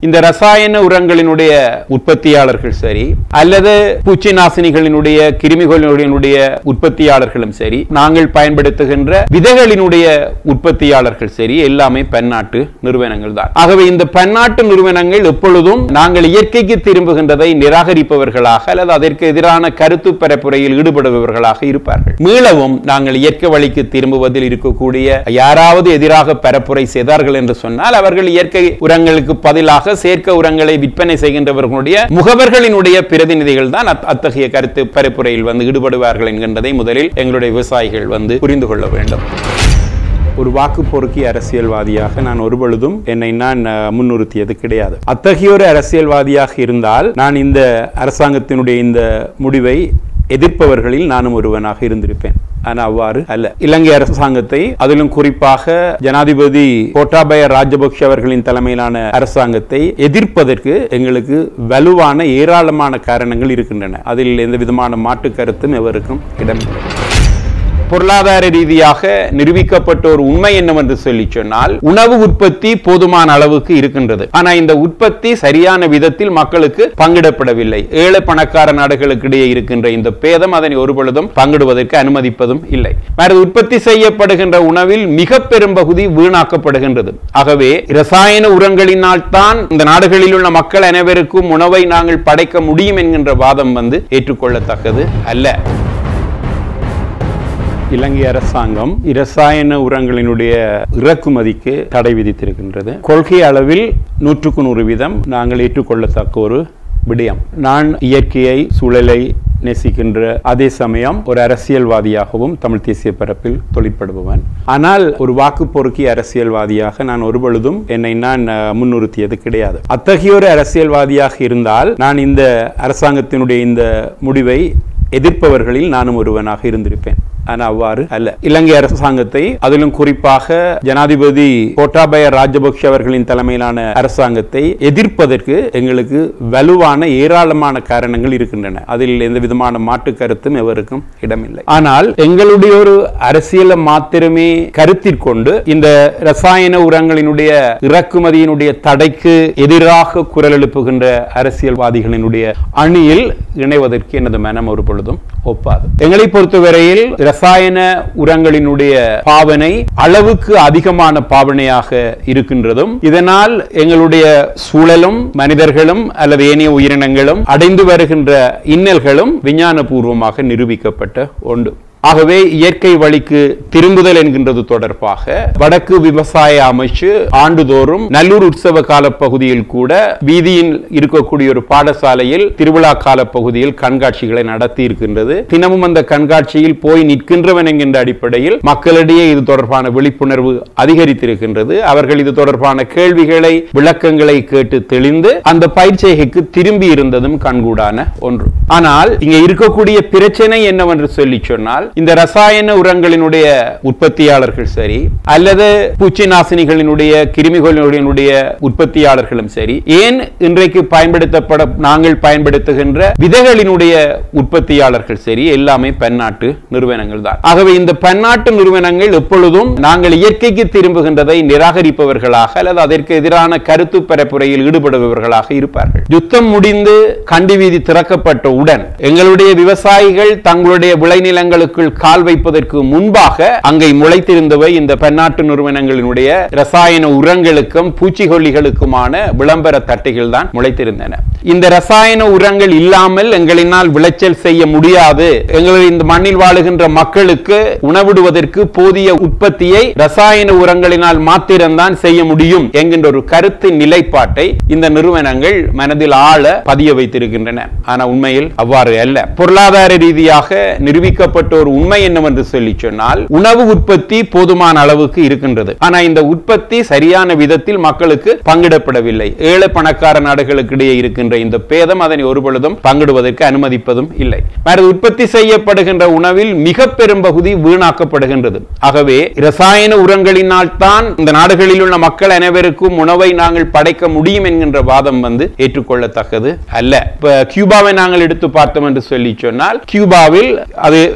இந்த ரசாயன உரங்களினுடைய உற்பத்தியாளர்கள் சரி அல்லது பூச்சி நாசினிகளினுடைய கிருமிகளினுடைய உற்பத்தியாளர்களும் சரி நாங்கள் பயன்படுத்துகின்ற விதைகளினுடைய உற்பத்தியாளர்கள் சரி எல்லாமே பன்னாட்டு நிறுவனங்கள் தான் ஆகவே இந்த பன்னாட்டு நிறுவனங்கள் எப்பொழுதும் நாங்கள் இயற்கைக்கு திரும்புகின்றதை நிராகரிப்பவர்களாக அல்லது அதற்கு எதிரான கருத்து பரப்புரையில் ஈடுபடுபவர்களாக இருப்பார்கள் மீளவும் நாங்கள் இயற்கை வழிக்கு திரும்புவதில் இருக்கக்கூடிய யாராவது எதிராக பரப்புரை செய்தார்கள் என்று சொன்னால் அவர்கள் இயற்கை உரங்களுக்கு பதிலாக செயற்கை உரங்களை விற்பனை செய்கின்றவர்களுடைய முகவர்களினுடைய பிரதிநிதிகள் தான் அத்- அத்தகைய கருத்து பரப்புரையில் வந்து ஈடுபடுவார்கள் என்கின்றதை முதலில் எங்களுடைய விவசாயிகள் வந்து புரிந்து கொள்ள வேண்டும் ஒரு வாக்கு பொறுக்கி அரசியல்வாதியாக நான் ஒருபொழுதும் என்னை நான் அஹ், முன்னிறுத்தியது கிடையாது அத்தகைய ஒரு அரசியல்வாதியாக இருந்தால் நான் இந்த அரசாங்கத்தினுடைய இந்த முடிவை எதிர்ப்பவர்களில் நானும் ஒருவனாக இருந்திருப்பேன் ஆனால் அவ்வாறு அல்ல இலங்கை அரசாங்கத்தை அதிலும் குறிப்பாக ஜனாதிபதி கோட்டாபய ராஜபக்ஷ அவர்களின் தலைமையிலான அரசாங்கத்தை எதிர்ப்பதற்கு எங்களுக்கு வலுவான ஏராளமான காரணங்கள் இருக்கின்றன அதில் எந்த விதமான மாற்று கருத்தும் எவருக்கும் இடமில்லை பொருளாதார ரீதியாக நிரூபிக்கப்பட்ட ஒரு உண்மை என்னவென்று சொல்லி சொன்னால் உணவு உற்பத்தி போதுமான அளவுக்கு இருக்கின்றது ஆனா இந்த உற்பத்தி சரியான விதத்தில் மக்களுக்கு பங்கிடப்படவில்லை ஏழை பணக்கார நாடுகளுக்கு இடையே இருக்கின்ற இந்த பேதம் அதனை ஒருபொழுதும் பங்கிடுவதற்கு அனுமதிப்பதும் இல்லை வேறு உற்பத்தி செய்யப்படுகின்ற உணவில் மிக பெரும் பகுதி வீணாக்கப்படுகின்றது ஆகவே ரசாயன உரங்களினால் தான் இந்த நாடுகளில் உள்ள மக்கள் அனைவருக்கும் உணவை நாங்கள் படைக்க முடியும் என்கின்ற வாதம் வந்து ஏற்றுக்கொள்ளத்தக்கது அல்ல இலங்கை அரசாங்கம் இரசாயன உரங்களினுடைய இறக்குமதிக்கு தடை விதித்திருக்கின்றது கொள்கை அளவில் நூற்றுக்கு நூறு வீதம் நாங்கள் ஏற்றுக்கொள்ளத்தக்க ஒரு விடயம் நான் இயற்கையை சூழலை நேசிக்கின்ற அதே சமயம் ஒரு அரசியல்வாதியாகவும் தமிழ் தேசிய பரப்பில் தொழிற்படுபவன் ஆனால் ஒரு வாக்கு பொறுக்கி அரசியல்வாதியாக நான் ஒருபொழுதும் என்னை நான் அஹ், முன்னிறுத்தியது கிடையாது அத்தகைய ஒரு அரசியல்வாதியாக இருந்தால் நான் இந்த அரசாங்கத்தினுடைய இந்த முடிவை எதிர்ப்பவர்களில் நானும் ஒருவனாக இருந்திருப்பேன் ஆனால் அவ்வாறு அல்ல இலங்கை அரசாங்கத்தை அதிலும் குறிப்பாக ஜனாதிபதி கோட்டாபய ராஜபக்ஷ அவர்களின் தலைமையிலான அரசாங்கத்தை எதிர்ப்பதற்கு எங்களுக்கு வலுவான ஏராளமான காரணங்கள் இருக்கின்றன அதில் எந்த விதமான மாற்று கருத்தும் எவருக்கும் இடமில்லை ஆனால் எங்களுடைய ஒரு அரசியலை மாத்திரமே கருத்திற்கொண்டு இந்த ரசாயன உரங்களினுடைய இறக்குமதியினுடைய தடைக்கு எதிராக குரல் எழுப்புகின்ற அரசியல்வாதிகளினுடைய அணியில் இணைவதற்கு எனது மனம் ஒரு பொழுதும் ஒப்பாது எங்களை பொறுத்தவரையில் ரசாயன உரங்களினுடைய பாவனை அளவுக்கு அதிகமான பாவனையாக இருக்கின்றதும் இதனால் எங்களுடைய சூழலும் மனிதர்களும் அல்லது ஏனைய உயிரினங்களும் அடைந்து வருகின்ற இன்னல்களும் விஞ்ஞானபூர்வமாக நிரூபிக்கப்பட்ட ஒன்று ஆகவே இயற்கை வழிக்கு திரும்புதல் என்கின்றது தொடர்பாக வடக்கு விவசாய அமைச்சு ஆண்டுதோறும் நல்லூர் உற்சவ கால பகுதியில் கூட வீதியில் இருக்கக்கூடிய ஒரு பாடசாலையில் திருவிழா கால பகுதியில் கண்காட்சிகளை நடத்தி இருக்கின்றது தினமும் அந்த கண்காட்சியில் போய் நிற்கின்றவன் என்கின்ற அடிப்படையில் மக்களிடையே இது தொடர்பான விழிப்புணர்வு அதிகரித்திருக்கின்றது அவர்கள் இது தொடர்பான கேள்விகளை விளக்கங்களை கேட்டு தெளிந்து அந்த பயிற்சிகைக்கு திரும்பி இருந்ததும் கண்கூடான ஒன்று ஆனால் இங்க இருக்கக்கூடிய பிரச்சனை என்னவென்று சொல்லி சொன்னால் இந்த ரசாயன உரங்களினுடைய உற்பத்தியாளர்கள் சரி அல்லது பூச்சி நாசினிகளினுடைய கிருமிகளினுடைய உற்பத்தியாளர்களும் சரி ஏன் இன்றைக்கு பயன்படுத்தப்பட நாங்கள் பயன்படுத்துகின்ற விதைகளினுடைய உற்பத்தியாளர்கள் சரி எல்லாமே பன்னாட்டு நிறுவனங்கள் தான் ஆகவே இந்த பன்னாட்டு நிறுவனங்கள் எப்பொழுதும் நாங்கள் இயற்கைக்கு திரும்புகின்றதை நிராகரிப்பவர்களாக அல்லது அதற்கு எதிரான கருத்து பரப்புரையில் ஈடுபடுபவர்களாக இருப்பார்கள் யுத்தம் முடிந்து கண்டி வீதி திறக்கப்பட்ட உடன் எங்களுடைய விவசாயிகள் தங்களுடைய விளைநிலங்களுக்குள் கால் வைப்பதற்கு முன்பாக அங்கே முளைத்திருந்தவை இந்த பன்னாட்டு நிறுவனங்களினுடைய ரசாயன உரங்களுக்கும் பூச்சிக்கொல்லிகளுக்குமான விளம்பர தட்டைகள் தான் முளைத்திருந்தன இந்த ரசாயன உரங்கள் இல்லாமல் எங்களினால் விளைச்சல் செய்ய முடியாது எங்களுடைய இந்த மண்ணில் வாழுகின்ற மக்களுக்கு உணவிடுவதற்கு போதிய உற்பத்தியை ரசாயன உரங்களினால் மாத்திரம்தான் செய்ய முடியும் என்கின்ற ஒரு கருத்து நிலைப்பாட்டை இந்த நிறுவனங்கள் மனதில் ஆழ பதிய வைத்திருக்கின்றன ஆனா உண்மையில் அவ்வாறு அல்ல பொருளாதார ரீதியாக நிரூபிக்கப்பட்ட ஒரு உண்மை என்னவென்று சொல்லி சொன்னால் உணவு உற்பத்தி போதுமான அளவுக்கு இருக்கின்றது ஆனா இந்த உற்பத்தி சரியான விதத்தில் மக்களுக்கு பங்கிடப்படவில்லை ஏழை பணக்கார நாடுகளுக்கு இடையே இருக்கின்ற இந்த பேதம் அதனை ஒருபொழுதும் பங்கிடுவதற்கு அனுமதிப்பதும் இல்லை வேறு உற்பத்தி செய்யப்படுகின்ற உணவில் மிக பெரும் பகுதி வீணாக்கப்படுகின்றது ஆகவே ரசாயன உரங்களினால் தான் இந்த நாடுகளில் உள்ள மக்கள் அனைவருக்கும் உணவை நாங்கள் படைக்க முடியும் என்கின்ற வாதம் வந்து ஏற்றுக்கொள்ளத்தக்கது அல்ல இப்ப கியூபாவை நாங்கள் எடுத்து பார்த்தோம் என்று சொல்லி சொன்னால் கியூபாவில் அது அந்நிய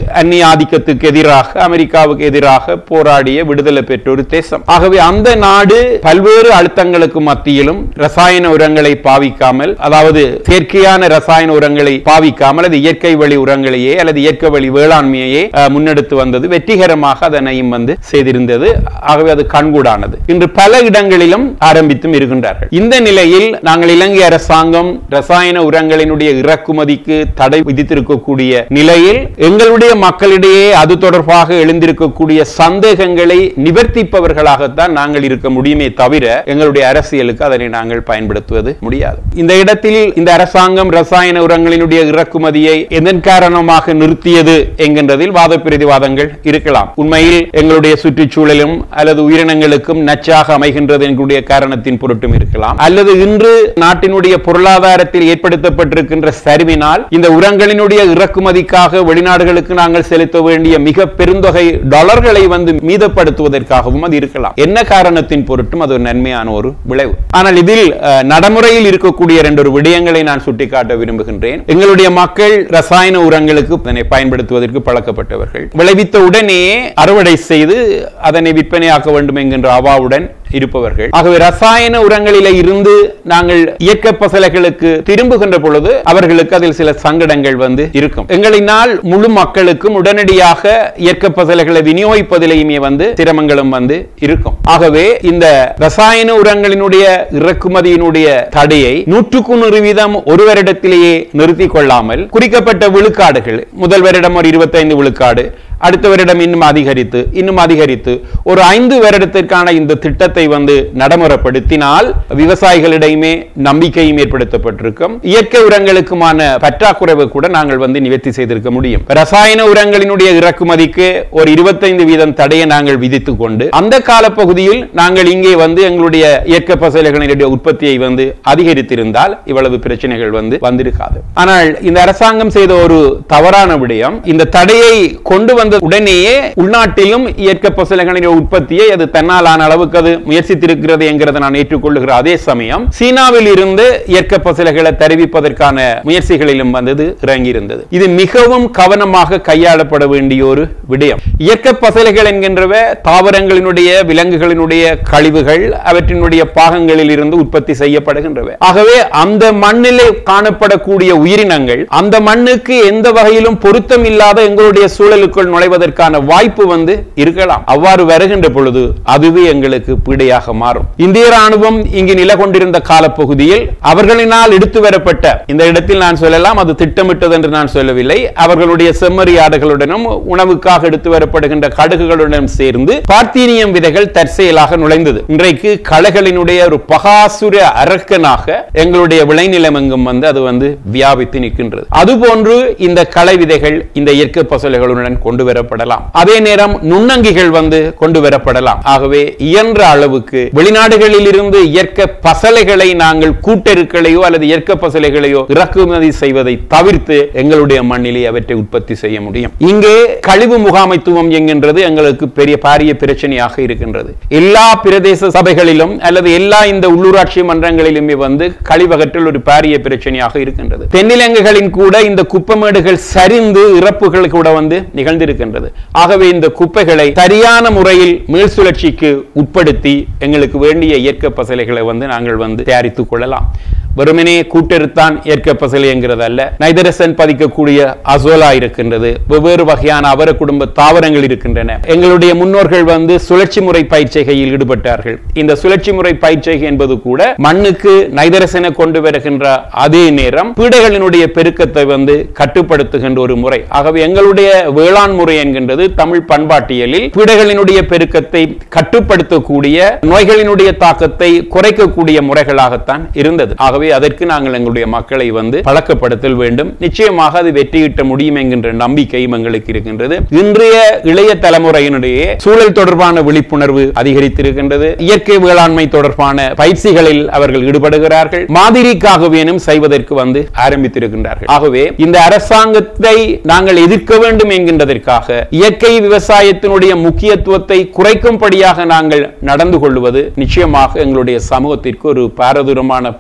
ஆதிக்கத்துக்கு எதிராக அமெரிக்காவுக்கு எதிராக போராடிய விடுதலை பெற்ற ஒரு தேசம் ஆகவே அந்த நாடு பல்வேறு அழுத்தங்களுக்கு மத்தியிலும் ரசாயன உரங்களை பாவிக்காமல் அதாவது செயற்கையான ரசாயன உரங்களை பாவிக்காமல் அது இயற்கை வழி உரங்களையே அல்லது இயற்கை வழி வேளாண்மையையே அஹ், முன்னெடுத்து வந்தது வெற்றிகரமாக அதனையும் வந்து செய்திருந்தது ஆகவே அது கண்கூடானது இன்று பல இடங்களிலும் ஆரம்பித்தும் இருக்கின்றார்கள் இந்த நிலையில் நாங்கள் இலங்கை அரசாங்கம் ரசாயன உரங்களினுடைய இறக்குமதிக்கு தடை விதித்திருக்கக்கூடிய நிலையில் எங்களுடைய மக்களிடையே அது தொடர்பாக எழுந்திருக்கக்கூடிய சந்தேகங்களை நிவர்த்திப்பவர்களாகத்தான் நாங்கள் இருக்க முடியுமே தவிர எங்களுடைய அரசியலுக்கு அதனை நாங்கள் பயன்படுத்துவது முடியாது இந்த இடத்தில் இந்த அரசாங்கம் ரசாயன உரங்களினுடைய இறக்குமதியை எதன் காரணமாக நிறுத்தியது என்கின்றதில் வாத பிரதிவாதங்கள் இருக்கலாம் உண்மையில் எங்களுடைய சுற்றுச்சூழலும் அல்லது உயிரினங்களுக்கும் நச்சாக அமைகின்றது என்கிற காரணத்தின் பொருட்டும் இருக்கலாம் அல்லது இன்று நாட்டினுடைய பொருளாதாரத்தில் ஏற்படுத்தப்பட்டிருக்கின்ற சரிவினால் இந்த உரங்களினுடைய இறக்குமதிக்காக வெளிநாடுகளுக்கு நாங்கள் செலுத்த வேண்டிய மிக பெருந்தொகை டாலர்களை வந்து மீதப்படுத்துவதற்காகவும் அது இருக்கலாம் என்ன காரணத்தின் பொருட்டும் அது ஒரு நன்மையான ஒரு விளைவு ஆனால் இதில் அஹ், நடைமுறையில் இருக்கக்கூடிய இரண்டு ஒரு விடயங்களை நான் சுட்டிக்காட்ட விரும்புகின்றேன் எங்களுடைய மக்கள் ரசாயன உரங்களுக்கு அதனை பயன்படுத்துவதற்கு பழக்கப்பட்டவர்கள் விளைவித்த உடனேயே அறுவடை செய்து அதனை விற்பனையாக்க வேண்டும் என்கின்ற அவாவுடன் இருப்பவர்கள் ஆகவே ரசாயன உரங்களில இருந்து நாங்கள் இயக்க பசலைகளுக்கு திரும்புகின்ற பொழுது அவர்களுக்கு அதில் சில சங்கடங்கள் வந்து இருக்கும் எங்களினால் முழு மக்களுக்கும் உடனடியாக இயற்கை பசலைகளை விநியோகிப்பதிலேயுமே வந்து சிரமங்களும் வந்து இருக்கும் ஆகவே இந்த ரசாயன உரங்களினுடைய இறக்குமதியினுடைய தடையை நூற்றுக்கு நூறு வீதம் ஒரு வருடத்திலேயே நிறுத்திக் கொள்ளாமல் குறிக்கப்பட்ட விழுக்காடுகள் முதல் வருடம் ஒரு இருபத்தைந்து விழுக்காடு அடுத்த வருடம் இன்னும் அதிகரித்து இன்னும் அதிகரித்து ஒரு ஐந்து வருடத்திற்கான இந்த திட்டத்தை வந்து நடைமுறைப்படுத்தினால் விவசாயிகளிடையுமே நம்பிக்கையும் ஏற்படுத்தப்பட்டிருக்கும் இயற்கை உரங்களுக்குமான பற்றாக்குறைவை கூட நாங்கள் வந்து நிவர்த்தி செய்திருக்க முடியும் ரசாயன உரங்களினுடைய இறக்குமதிக்கு ஒரு இருபத்தைந்து வீதம் தடையை நாங்கள் விதித்துக் கொண்டு அந்த காலப்பகுதியில் நாங்கள் இங்கே வந்து எங்களுடைய இயற்கை பசலைகளினுடைய உற்பத்தியை வந்து அதிகரித்திருந்தால் இவ்வளவு பிரச்சனைகள் வந்து வந்திருக்காது ஆனால் இந்த அரசாங்கம் செய்த ஒரு தவறான விடயம் இந்த தடையை கொண்டு வந்த உடனேயே உள்நாட்டிலும் இயற்கை பசலைகளின் உற்பத்தியை அது தன்னாலான அளவுக்கு அது முயற்சித்திருக்கிறது என்கிறதை நான் ஏற்றுக்கொள்ளுகிற அதே சமயம் சீனாவில் இருந்து இயற்கை பசலைகளை தெரிவிப்பதற்கான முயற்சிகளிலும் வந்தது இறங்கி இருந்தது இது மிகவும் கவனமாக கையாளப்பட வேண்டிய ஒரு விடயம் இயற்கை பசலைகள் என்கின்றவ தாவரங்களினுடைய விலங்குகளினுடைய கழிவுகள் அவற்றினுடைய பாகங்களில் இருந்து உற்பத்தி செய்யப்படுகின்றன ஆகவே அந்த மண்ணிலே காணப்படக்கூடிய உயிரினங்கள் அந்த மண்ணுக்கு எந்த வகையிலும் பொருத்தம் இல்லாத எங்களுடைய சூழலுக்குள் நுழைவதற்கான வாய்ப்பு வந்து இருக்கலாம் அவ்வாறு வருகின்ற பொழுது அதுவே எங்களுக்கு பீடையாக மாறும் இந்திய ராணுவம் இங்கு நில கொண்டிருந்த காலப்பகுதியில் அவர்களினால் எடுத்து வரப்பட்ட இந்த இடத்தில் நான் சொல்லலாம் அது திட்டமிட்டது என்று நான் சொல்லவில்லை அவர்களுடைய செம்மறி ஆடுகளுடனும் உணவுக்காக எடுத்து வரப்படுகின்ற கடுகுகளுடன் சேர்ந்து பார்த்தீனியம் விதைகள் தற்செயலாக நுழைந்தது இன்றைக்கு களைகளினுடைய ஒரு பகாசுர அரக்கனாக எங்களுடைய விளைநிலம் எங்கும் வந்து அது வந்து வியாபித்து நிற்கின்றது அதுபோன்று இந்த களை விதைகள் இந்த இயற்கை பசலைகளுடன் கொண்டு வரப்படலாம் அதே நேரம் நுண்ணங்கிகள் வந்து கொண்டு வரப்படலாம் ஆகவே இயன்ற அளவுக்கு வெளிநாடுகளில் இருந்து இயற்கை பசலைகளை நாங்கள் கூட்டெருக்களையோ அல்லது இயற்கை பசலைகளையோ இறக்குமதி செய்வதை தவிர்த்து எங்களுடைய மண்ணிலே அவற்றை உற்பத்தி செய்ய முடியும் இங்கே கழிவு முகாமைத்துவம் என்கின்றது எங்களுக்கு பெரிய பாரிய பிரச்சனையாக இருக்கின்றது எல்லா பிரதேச சபைகளிலும் அல்லது எல்லா இந்த உள்ளூராட்சி மன்றங்களிலுமே வந்து கழிவகற்றல் ஒரு பாரிய பிரச்சனையாக இருக்கின்றது தென்னிலங்கைகளின் கூட இந்த குப்பமேடுகள் சரிந்து இறப்புகள் கூட வந்து நிகழ்ந்திருக்கின்றது ஆகவே இந்த குப்பைகளை சரியான முறையில் மீள் சுழற்சிக்கு உட்படுத்தி எங்களுக்கு வேண்டிய இயற்கை பசலைகளை வந்து நாங்கள் வந்து தயாரித்துக் கொள்ளலாம் வெறுமனே கூட்டெடுத்தான் இயற்கை பசலை என்கிறது அல்ல நைதரசன் பதிக்கக்கூடிய அசோலா இருக்கின்றது வெவ்வேறு வகையான அவர குடும்ப தாவரங்கள் இருக்கின்றன எங்களுடைய முன்னோர்கள் வந்து சுழற்சி முறை பயிற்சிகையில் ஈடுபட்டார்கள் இந்த சுழற்சி முறை பயிற்சிகை என்பது கூட மண்ணுக்கு நைதரசனை கொண்டு வருகின்ற அதே நேரம் பீடைகளினுடைய பெருக்கத்தை வந்து கட்டுப்படுத்துகின்ற ஒரு முறை ஆகவே எங்களுடைய வேளாண் முறை என்கின்றது தமிழ் பண்பாட்டியலில் பீடைகளினுடைய பெருக்கத்தை கட்டுப்படுத்தக்கூடிய நோய்களினுடைய தாக்கத்தை குறைக்கக்கூடிய முறைகளாகத்தான் இருந்தது ஆகவே அதற்கு நாங்கள் எங்களுடைய மக்களை வந்து பழக்கப்படுத்தல் வேண்டும் நிச்சயமாக அது வெற்றியிட்ட முடியும் என்கின்ற நம்பிக்கையும் எங்களுக்கு இருக்கின்றது இன்றைய இளைய தலைமுறையினுடைய சூழல் தொடர்பான விழிப்புணர்வு அதிகரித்திருக்கின்றது இயற்கை வேளாண்மை தொடர்பான பயிற்சிகளில் அவர்கள் ஈடுபடுகிறார்கள் மாதிரிக்காகவேனும் செய்வதற்கு வந்து ஆரம்பித்திருக்கின்றார்கள் ஆகவே இந்த அரசாங்கத்தை நாங்கள் எதிர்க்க வேண்டும் என்கின்றதற்காக இயற்கை விவசாயத்தினுடைய முக்கியத்துவத்தை குறைக்கும்படியாக நாங்கள் நடந்து கொள்வது நிச்சயமாக எங்களுடைய சமூகத்திற்கு ஒரு பாரதூரமான பாதிப்பை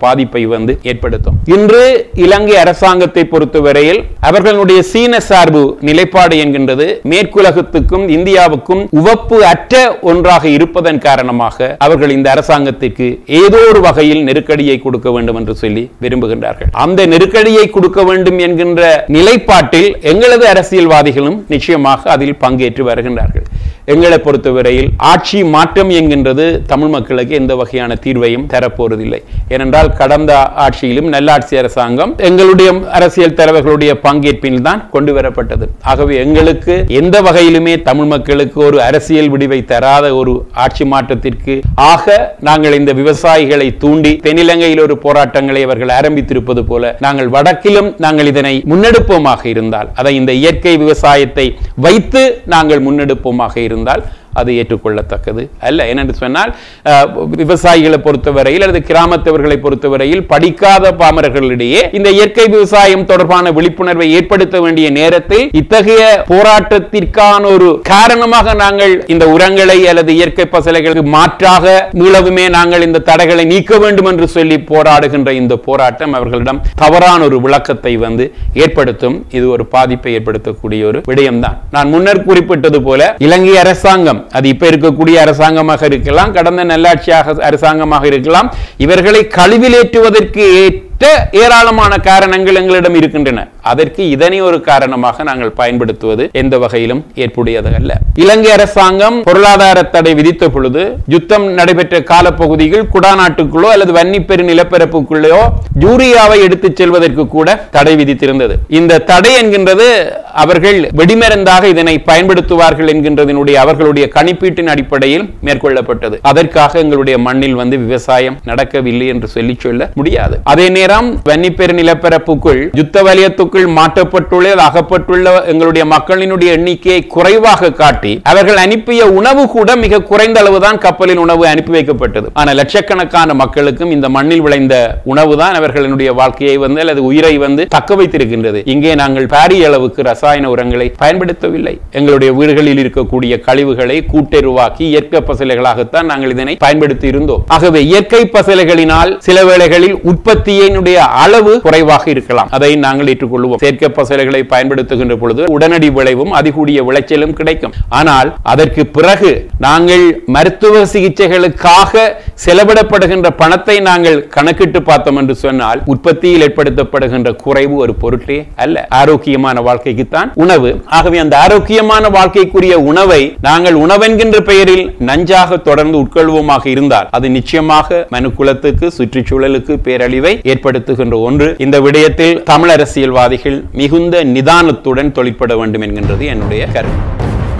வந்து ஏற்படுத்தும் இன்று இலங்கை அரசாங்கத்தை பொறுத்தவரையில் அவர்களுடைய சீன சார்பு நிலைப்பாடு என்கின்றது மேற்குலகத்துக்கும் இந்தியாவுக்கும் உவப்பு அற்ற ஒன்றாக இருப்பதன் காரணமாக அவர்கள் இந்த அரசாங்கத்திற்கு ஏதோ ஒரு வகையில் நெருக்கடியை கொடுக்க வேண்டும் என்று சொல்லி விரும்புகின்றார்கள் அந்த நெருக்கடியை கொடுக்க வேண்டும் என்கின்ற நிலைப்பாட்டில் எங்களது அரசியல்வாதிகளும் நிச்சயமாக அதில் பங்கேற்று வருகின்றார்கள் எங்களை பொறுத்தவரையில் ஆட்சி மாற்றம் என்கின்றது தமிழ் மக்களுக்கு எந்த வகையான தீர்வையும் தரப்போவதில்லை ஏனென்றால் கடந்த ஆட்சியிலும் நல்லாட்சி அரசாங்கம் எங்களுடைய அரசியல் தலைவர்களுடைய பங்கேற்பில் தான் கொண்டு வரப்பட்டது ஆகவே எங்களுக்கு எந்த வகையிலுமே தமிழ் மக்களுக்கு ஒரு அரசியல் விடிவை தராத ஒரு ஆட்சி மாற்றத்திற்கு ஆக நாங்கள் இந்த விவசாயிகளை தூண்டி தென்னிலங்கையில் ஒரு போராட்டங்களை அவர்கள் ஆரம்பித்திருப்பது போல நாங்கள் வடக்கிலும் நாங்கள் இதனை முன்னெடுப்போமாக இருந்தால் அதை இந்த இயற்கை விவசாயத்தை வைத்து நாங்கள் முன்னெடுப்போமாக இருந்தால் அது ஏற்றுக்கொள்ளத்தக்கது அல்ல ஏனென்று சொன்னால் அஹ், விவசாயிகளை பொறுத்தவரையில் அல்லது கிராமத்தவர்களை பொறுத்தவரையில் படிக்காத பாமரர்களிடையே இந்த இயற்கை விவசாயம் தொடர்பான விழிப்புணர்வை ஏற்படுத்த வேண்டிய நேரத்தில் இத்தகைய போராட்டத்திற்கான ஒரு காரணமாக நாங்கள் இந்த உரங்களை அல்லது இயற்கை பசலைகளுக்கு மாற்றாக மீளவுமே நாங்கள் இந்த தடைகளை நீக்க வேண்டும் என்று சொல்லி போராடுகின்ற இந்த போராட்டம் அவர்களிடம் தவறான ஒரு விளக்கத்தை வந்து ஏற்படுத்தும் இது ஒரு பாதிப்பை ஏற்படுத்தக்கூடிய ஒரு விடயம்தான் நான் முன்னர் குறிப்பிட்டது போல இலங்கை அரசாங்கம் அது இப்ப இருக்கக்கூடிய அரசாங்கமாக இருக்கலாம் கடந்த நல்லாட்சியாக அரசாங்கமாக இருக்கலாம் இவர்களை கழிவிலேற்றுவதற்கு ஏற்ற ஏராளமான காரணங்கள் எங்களிடம் இருக்கின்றன அதற்கு இதனை ஒரு காரணமாக நாங்கள் பயன்படுத்துவது எந்த வகையிலும் ஏற்புடையது அல்ல இலங்கை அரசாங்கம் பொருளாதார தடை விதித்த பொழுது யுத்தம் நடைபெற்ற காலப்பகுதியில் குடாநாட்டுக்குள்ளோ அல்லது வன்னிப்பெரு நிலப்பரப்புக்குள்ளோ யூரியாவை எடுத்துச் செல்வதற்கு கூட தடை விதித்திருந்தது இந்த தடை என்கின்றது அவர்கள் வெடிமருந்தாக இதனை பயன்படுத்துவார்கள் என்கின்றதனுடைய அவர்களுடைய கணிப்பீட்டின் அடிப்படையில் மேற்கொள்ளப்பட்டது அதற்காக எங்களுடைய மண்ணில் வந்து விவசாயம் நடக்கவில்லை என்று சொல்லி சொல்ல முடியாது அதே நேரம் வன்னிப்பெரு நிலப்பரப்புக்குள் யுத்த வலயத்துக்குள் மாற்றப்பட்டுள்ள அகப்பட்டுள்ள எங்களுடைய மக்களினுடைய எண்ணிக்கையை குறைவாக காட்டி அவர்கள் அனுப்பிய உணவு கூட மிக குறைந்த அளவுதான் கப்பலில் உணவு அனுப்பி வைக்கப்பட்டது ஆனால் லட்சக்கணக்கான மக்களுக்கும் இந்த மண்ணில் விளைந்த உணவு தான் அவர்களுடைய வாழ்க்கையை வந்து அல்லது உயிரை வந்து தக்க வைத்திருக்கின்றது இங்கே நாங்கள் பாரிய அளவுக்கு ரசாயன உரங்களை பயன்படுத்தவில்லை எங்களுடைய வீடுகளில் இருக்கக்கூடிய கழிவுகளை கூட்டெருவாக்கி இயற்கை பசலைகளாகத்தான் நாங்கள் இதனை பயன்படுத்தி இருந்தோம் ஆகவே இயற்கை பசலைகளினால் சில வேளைகளில் உற்பத்தியினுடைய அளவு குறைவாக இருக்கலாம் அதை நாங்கள் ஏற்றுக்கொள்வோம் செயற்கை பசலைகளை பயன்படுத்துகின்ற பொழுது உடனடி விளைவும் அதிகூடிய விளைச்சலும் கிடைக்கும் ஆனால் அதற்கு பிறகு நாங்கள் மருத்துவ சிகிச்சைகளுக்காக செலவிடப்படுகின்ற பணத்தை நாங்கள் கணக்கிட்டு பார்த்தோம் என்று சொன்னால் உற்பத்தியில் ஏற்படுத்தப்படுகின்ற குறைவு ஒரு பொருட்டே அல்ல ஆரோக்கியமான வாழ்க்கைக்குத்தான் உணவு ஆகவே அந்த ஆரோக்கியமான வாழ்க்கைக்குரிய உணவை நாங்கள் உணவென்கின்ற பெயரில் நஞ்சாக தொடர்ந்து உட்கொள்வோமாக இருந்தால் அது நிச்சயமாக மனுக்குலத்துக்கு சுற்றுச்சூழலுக்கு பேரழிவை ஏற்படுத்துகின்ற ஒன்று இந்த விடயத்தில் தமிழ் அரசியல்வாதிகள் மிகுந்த நிதானத்துடன் தொழிற்பட வேண்டும் என்கின்றது என்னுடைய கருத்து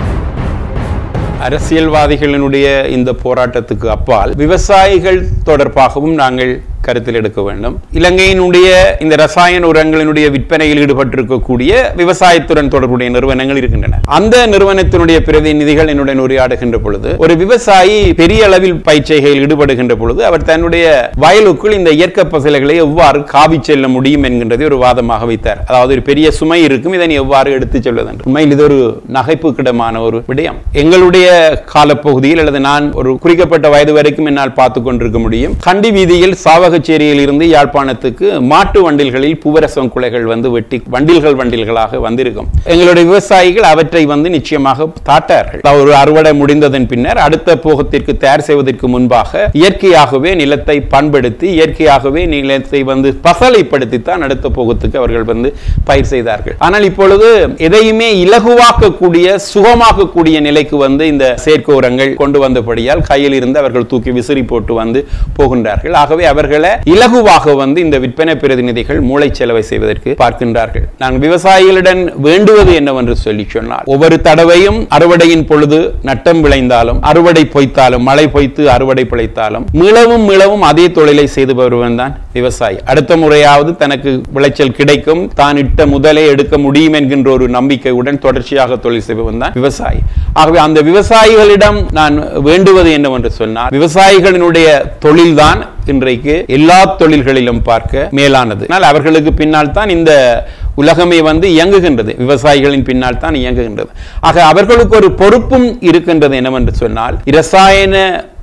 அரசியல்வாதிகளினுடைய இந்த போராட்டத்துக்கு அப்பால் விவசாயிகள் தொடர்பாகவும் நாங்கள் கருத்தில் எடுக்க வேண்டும் இலங்கையினுடைய இந்த ரசாயன உரங்களினுடைய விற்பனையில் ஈடுபட்டிருக்கக்கூடிய விவசாயத்துடன் தொடர்புடைய நிறுவனங்கள் இருக்கின்றன அந்த நிறுவனத்தினுடைய பிரதிநிதிகள் என்னுடன் உரையாடுகின்ற பொழுது ஒரு விவசாயி பெரிய அளவில் பயிற்சிகையில் ஈடுபடுகின்ற பொழுது அவர் தன்னுடைய வயலுக்குள் இந்த இயற்கை பசலைகளை எவ்வாறு காவி செல்ல முடியும் என்கின்றதை ஒரு வாதமாக வைத்தார் அதாவது ஒரு பெரிய சுமை இருக்கும் இதனை எவ்வாறு எடுத்துச் செல்வது என்று உண்மையில் இது ஒரு நகைப்புக்கிடமான ஒரு விடயம் எங்களுடைய காலப்பகுதியில் அல்லது நான் ஒரு குறிக்கப்பட்ட வயது வரைக்கும் என்னால் பார்த்து கொண்டிருக்க முடியும் கண்டி வீதியில் சாவகச்சேரியில் இருந்து யாழ்ப்பாணத்துக்கு மாட்டு வண்டில்களில் பூவரசம் குலைகள் வந்து வெட்டி வண்டில்கள் வண்டில்களாக வந்திருக்கும் எங்களுடைய விவசாயிகள் அவற்றை வந்து நிச்சயமாக தாட்டார்கள் அதாவது ஒரு அறுவடை முடிந்ததன் பின்னர் அடுத்த போகத்திற்கு தயார் செய்வதற்கு முன்பாக இயற்கையாகவே நிலத்தை பண்படுத்தி இயற்கையாகவே நிலத்தை வந்து பசலைப்படுத்தித்தான் அடுத்த போகத்துக்கு அவர்கள் வந்து பயிர் செய்தார்கள் ஆனால் இப்பொழுது எதையுமே இலகுவாக்கக்கூடிய சுகமாக்கக்கூடிய நிலைக்கு வந்து இந்த செயற்கை உரங்கள் கொண்டு வந்தபடியால் கையில் இருந்து அவர்கள் தூக்கி விசிறி போட்டு வந்து போகின்றார்கள் ஆகவே அவர்களை இலகுவாக வந்து இந்த விற்பனை பிரதிநிதிகள் மூளை செலவை செய்வதற்கு பார்க்கின்றார்கள் நான் விவசாயிகளிடம் வேண்டுவது என்னவென்று சொல்லி சொன்னால் ஒவ்வொரு தடவையும் அறுவடையின் பொழுது நட்டம் விளைந்தாலும் அறுவடை பொய்த்தாலும் மழை பொய்த்து அறுவடை பிழைத்தாலும் மிளவும் மிளவும் அதே தொழிலை செய்து வருவன் தான் விவசாயி அடுத்த முறையாவது தனக்கு விளைச்சல் கிடைக்கும் தான் இட்ட முதலை எடுக்க முடியும் என்கின்ற ஒரு நம்பிக்கையுடன் தொடர்ச்சியாக தொழில் செய்பவன் தான் விவசாயி ஆகவே அந்த விவசாயிகளிடம் நான் வேண்டுவது என்னவென்று சொன்னால் விவசாயிகளினுடைய தொழில்தான் இன்றைக்கு எல்லா தொழில்களிலும் பார்க்க மேலானது ஆனால் அவர்களுக்கு பின்னால் தான் இந்த உலகமே வந்து இயங்குகின்றது விவசாயிகளின் பின்னால் தான் இயங்குகின்றது ஆக அவர்களுக்கு ஒரு பொறுப்பும் இருக்கின்றது என்னவென்று சொன்னால் இரசாயன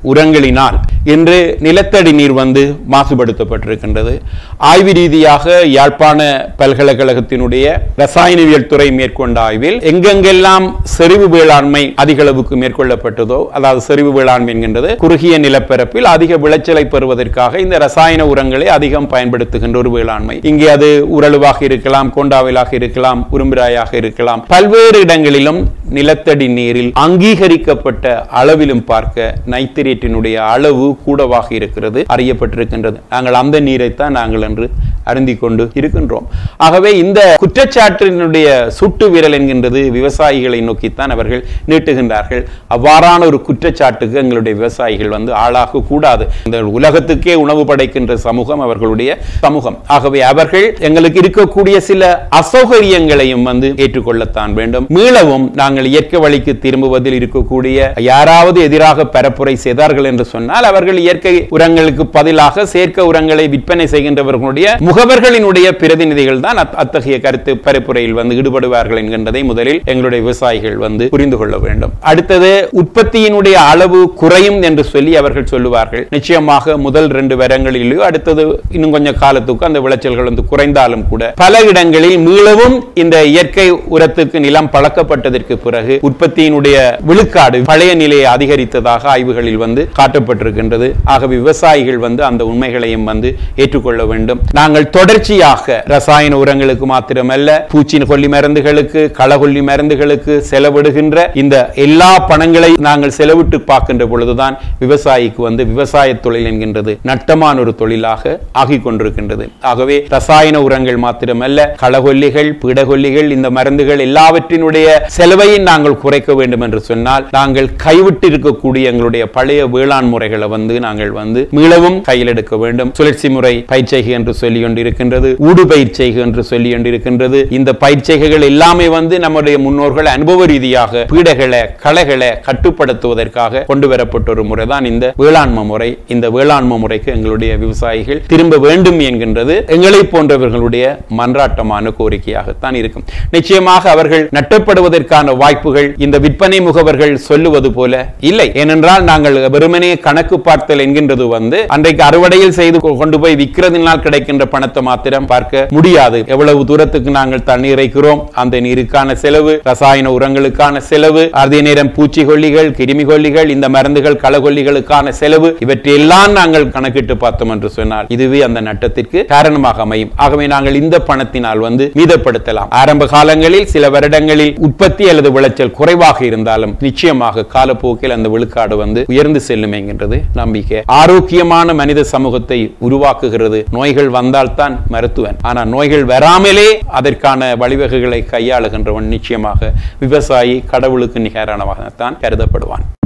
உரங்களினால் இன்று நிலத்தடி நீர் வந்து மாசுபடுத்தப்பட்டிருக்கின்றது ஆய்வு ரீதியாக யாழ்ப்பாண பல்கலைக்கழகத்தினுடைய ரசாயனவியல் துறை மேற்கொண்ட ஆய்வில் எங்கெங்கெல்லாம் செறிவு வேளாண்மை அதிக அளவுக்கு மேற்கொள்ளப்பட்டதோ அதாவது செறிவு வேளாண்மை என்கின்றது குறுகிய நிலப்பரப்பில் அதிக விளைச்சலை பெறுவதற்காக இந்த ரசாயன உரங்களை அதிகம் பயன்படுத்துகின்ற ஒரு வேளாண்மை இங்கே அது உரளுவாக இருக்கலாம் கொண்டாவிலாக இருக்கலாம் உரும்பிராயாக இருக்கலாம் பல்வேறு இடங்களிலும் நிலத்தடி நீரில் அங்கீகரிக்கப்பட்ட அளவிலும் பார்க்க நைத்திரேட்டினுடைய அளவு கூடவாக இருக்கிறது அறியப்பட்டிருக்கின்றது நாங்கள் அந்த நீரைத்தான் நாங்கள் என்று அருந்திக் கொண்டு இருக்கின்றோம் ஆகவே இந்த குற்றச்சாட்டினுடைய சுட்டு விரல் என்கின்றது விவசாயிகளை நோக்கித்தான் அவர்கள் நீட்டுகின்றார்கள் அவ்வாறான ஒரு குற்றச்சாட்டுக்கு எங்களுடைய விவசாயிகள் வந்து ஆளாக கூடாது இந்த உலகத்துக்கே உணவு படைக்கின்ற சமூகம் அவர்களுடைய சமூகம் ஆகவே அவர்கள் எங்களுக்கு இருக்கக்கூடிய சில அசௌகரியங்களையும் வந்து ஏற்றுக்கொள்ளத்தான் வேண்டும் மீளவும் நாங்கள் இயற்கை வழிக்கு திரும்புவதில் இருக்கக்கூடிய யாராவது எதிராக பரப்புரை செய்தார்கள் என்று சொன்னால் அவர்கள் இயற்கை உரங்களுக்கு பதிலாக செயற்கை உரங்களை விற்பனை செய்கின்றவர்களுடைய முகவர்களினுடைய பிரதிநிதிகள் தான் அத்- அத்தகைய கருத்து பரப்புரையில் வந்து ஈடுபடுவார்கள் என்கின்றதை முதலில் எங்களுடைய விவசாயிகள் வந்து புரிந்து கொள்ள வேண்டும் அடுத்தது உற்பத்தியினுடைய அளவு குறையும் என்று சொல்லி அவர்கள் சொல்லுவார்கள் நிச்சயமாக முதல் ரெண்டு வருடங்களிலோ அடுத்தது இன்னும் கொஞ்சம் காலத்துக்கு அந்த விளைச்சல்கள் வந்து குறைந்தாலும் கூட பல இடங்களில் மீளவும் இந்த இயற்கை உரத்துக்கு நிலம் பழக்கப்பட்டதற்கு பிறகு உற்பத்தியினுடைய விழுக்காடு பழைய நிலையை அதிகரித்ததாக ஆய்வுகளில் வந்து காட்டப்பட்டிருக்கின்றது ஆகவே விவசாயிகள் வந்து அந்த உண்மைகளையும் வந்து ஏற்றுக்கொள்ள வேண்டும் நாங்கள் தொடர்ச்சியாக ரசாயன உரங்களுக்கு மாத்திரமல்ல பூச்சி கொல்லி மருந்துகளுக்கு களகொல்லி மருந்துகளுக்கு செலவிடுகின்ற இந்த எல்லா பணங்களை நாங்கள் செலவிட்டு பார்க்கின்ற பொழுதுதான் விவசாயிக்கு வந்து விவசாய தொழில் என்கின்றது நட்டமான ஒரு தொழிலாக ஆகிக் கொண்டிருக்கின்றது ஆகவே ரசாயன உரங்கள் மாத்திரமல்ல களகொல்லிகள் பீடகொல்லிகள் இந்த மருந்துகள் எல்லாவற்றினுடைய செலவையும் நாங்கள் குறைக்க வேண்டும் என்று சொன்னால் நாங்கள் கைவிட்டு இருக்கக்கூடிய எங்களுடைய பழைய வேளாண் முறைகளை வந்து நாங்கள் வந்து மீளவும் கையில் எடுக்க வேண்டும் சுழற்சி முறை பயிற்சிகை என்று சொல்லி கொண்டிருக்கின்றது ஊடு பயிற்சிகை என்று சொல்லி கொண்டிருக்கின்றது இந்த பயிற்சிகைகள் எல்லாமே வந்து நம்முடைய முன்னோர்கள் அனுபவ ரீதியாக பீடைகளை களைகளை கட்டுப்படுத்துவதற்காக கொண்டு வரப்பட்ட ஒரு முறைதான் இந்த வேளாண்மை முறை இந்த வேளாண்மை முறைக்கு எங்களுடைய விவசாயிகள் திரும்ப வேண்டும் என்கின்றது எங்களை போன்றவர்களுடைய மன்றாட்டமான கோரிக்கையாகத்தான் இருக்கும் நிச்சயமாக அவர்கள் நட்டப்படுவதற்கான வாய்ப்புகள் இந்த விற்பனை முகவர்கள் சொல்லுவது போல இல்லை ஏனென்றால் நாங்கள் வெறுமனே கணக்கு பார்த்தல் என்கின்றது வந்து அன்றைக்கு அறுவடையில் செய்து கொ- கொண்டு போய் விற்கிறதினால் கிடைக்கின்ற பணத்தை மாத்திரம் பார்க்க முடியாது எவ்வளவு தூரத்துக்கு நாங்கள் தண்ணீர் இறைக்கிறோம் அந்த நீருக்கான செலவு ரசாயன உரங்களுக்கான செலவு அதே நேரம் பூச்சிக்கொல்லிகள் கிருமிகொல்லிகள் இந்த மருந்துகள் களகொல்லிகளுக்கான செலவு இவற்றையெல்லாம் நாங்கள் கணக்கிட்டு பார்த்தோம் என்று சொன்னால் இதுவே அந்த நட்டத்திற்கு காரணமாக அமையும் ஆகவே நாங்கள் இந்த பணத்தினால் வந்து மீதப்படுத்தலாம் ஆரம்ப காலங்களில் சில வருடங்களில் உற்பத்தி அல்லது விளைச்சல் குறைவாக இருந்தாலும் நிச்சயமாக காலப்போக்கில் அந்த விழுக்காடு வந்து உயர்ந்து செல்லும் என்கின்றது நம்பிக்கை ஆரோக்கியமான மனித சமூகத்தை உருவாக்குகிறது நோய்கள் வந்தால்தான் மருத்துவன் ஆனால் நோய்கள் வராமலே அதற்கான வழிவகைகளை கையாளுகின்றவன் நிச்சயமாக விவசாயி கடவுளுக்கு நிகரானவாகத்தான் கருதப்படுவான்